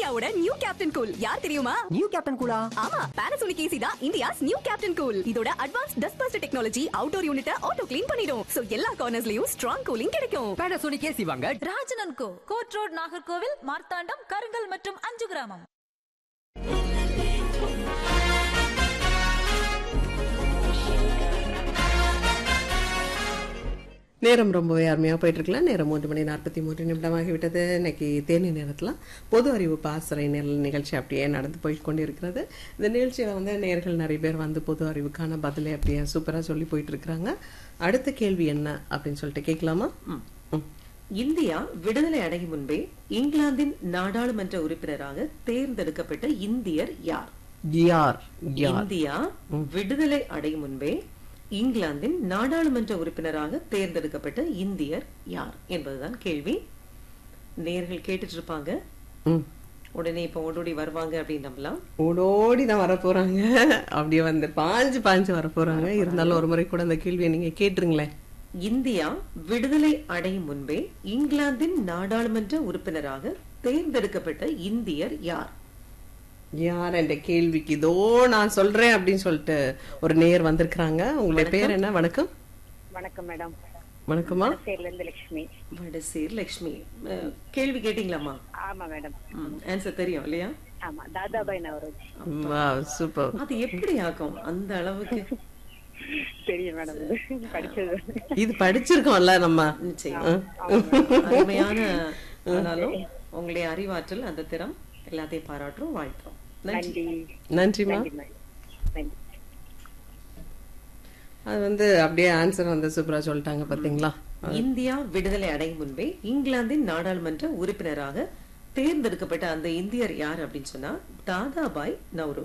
இந்தியாவோட new captain cool யார் தெரியுமா நியூ கேப்டன் கூலா ஆமா பானாசோனிக் ஏசி தான் இந்தியாஸ் நியூ கேப்டன் கூல் இதோட advance dust bust technology outdoor யூனிட்ட ஆட்டோ க்ளீன் பண்ணிடும் சோ எல்லா கார்னர்ஸ்லயும் ஸ்ட்ராங் கூலிங் கிடைக்கும் பேனாசோனிக் ஏசி வாங்க ராஜனன் கோ கோட் ரோட் நாகர்கோவில் மார்த்தாண்டம் கருங்கல் மற்றும் அஞ்சு கிராமம் நேரம் ரொம்பவே அருமையாக போயிட்டு இருக்கலாம் நேரம் மூன்று மணி நாற்பத்தி மூன்று நிமிடமாகி விட்டது இன்னைக்கு தேனி நேரத்தில் பொது அறிவு பாசறை நெல் நிகழ்ச்சி அப்படியே நடந்து போய் கொண்டு இருக்கிறது இந்த நிகழ்ச்சியில் வந்து நேர்கள் நிறைய பேர் வந்து பொது அறிவுக்கான பதிலை அப்படியே சூப்பராக சொல்லி போயிட்டு இருக்கிறாங்க அடுத்த கேள்வி என்ன அப்படின்னு சொல்லிட்டு கேட்கலாமா ம். இந்தியா விடுதலை அடையும் முன்பே இங்கிலாந்தின் நாடாளுமன்ற உறுப்பினராக தேர்ந்தெடுக்கப்பட்ட இந்தியர் யார் யார் யார் இந்தியா விடுதலை அடையும் முன்பே இங்கிலாந்தின் நாடாளுமன்ற உறுப்பினராக தேர்ந்தெடுக்கப்பட்ட இந்தியர் யார் என்பதுதான் கேள்வி நேர்கள் கேட்டுட்டு இருப்பாங்க ம் உடனே இப்ப ஓடோடி வருவாங்க அப்படின்னு நம்பலாம் ஓடோடி தான் வர போறாங்க அப்படியே வந்து பாஞ்சு பாஞ்சு வர போறாங்க இருந்தாலும் ஒரு முறை கூட அந்த கேள்வியை நீங்க கேட்டுருங்களேன் இந்தியா விடுதலை அடையும் முன்பே இங்கிலாந்தின் நாடாளுமன்ற உறுப்பினராக தேர்ந்தெடுக்கப்பட்ட இந்தியர் யார் யார் என்ற கேள்விக்கு இதோ நான் சொல்றேன் அப்படின்னு சொல்லிட்டு ஒரு நேர் வந்திருக்கிறாங்க உங்களுடைய பேர் என்ன வணக்கம் வணக்கம் மேடம் வணக்கமா சேர்ல இருந்து லட்சுமி வடசேர் லட்சுமி அஹ், கேள்வி கேட்டீங்களாமா ஆமா மேடம் ஆன்சர் தெரியும் இல்லையா ஆமா தாதாபாய் நவரோஜ் வா சூப்பர் அது எப்படி ஆகும் அந்த அளவுக்கு தெரியும் மேடம் இது. படிச்சது இது படிச்சிருக்கோம்ல நம்ம நிச்சயம் அருமையான ஆனாலும் உங்களுடைய அறிவாற்றல் அந்த திறம் எல்லாத்தையும் பாராட்டுறோம் வாழ்த்துறோம் நன்றி நன்றி நன்றிமா நன்றி மேடம் நன்றி அது வந்து அப்படியே ஆன்சர் வந்து சூப்பரா சொல்லிட்டாங்க பாத்தீங்களா இந்தியா விடுதலை அடையும் முன்பே இங்கிலாந்தின் நாடாளுமன்ற உறுப்பினராக தேர்ந்தெடுக்கப்பட்ட அந்த இந்தியர் யார் அப்படின்னு சொன்னா தாதாபாய் நவ்ரோஜ்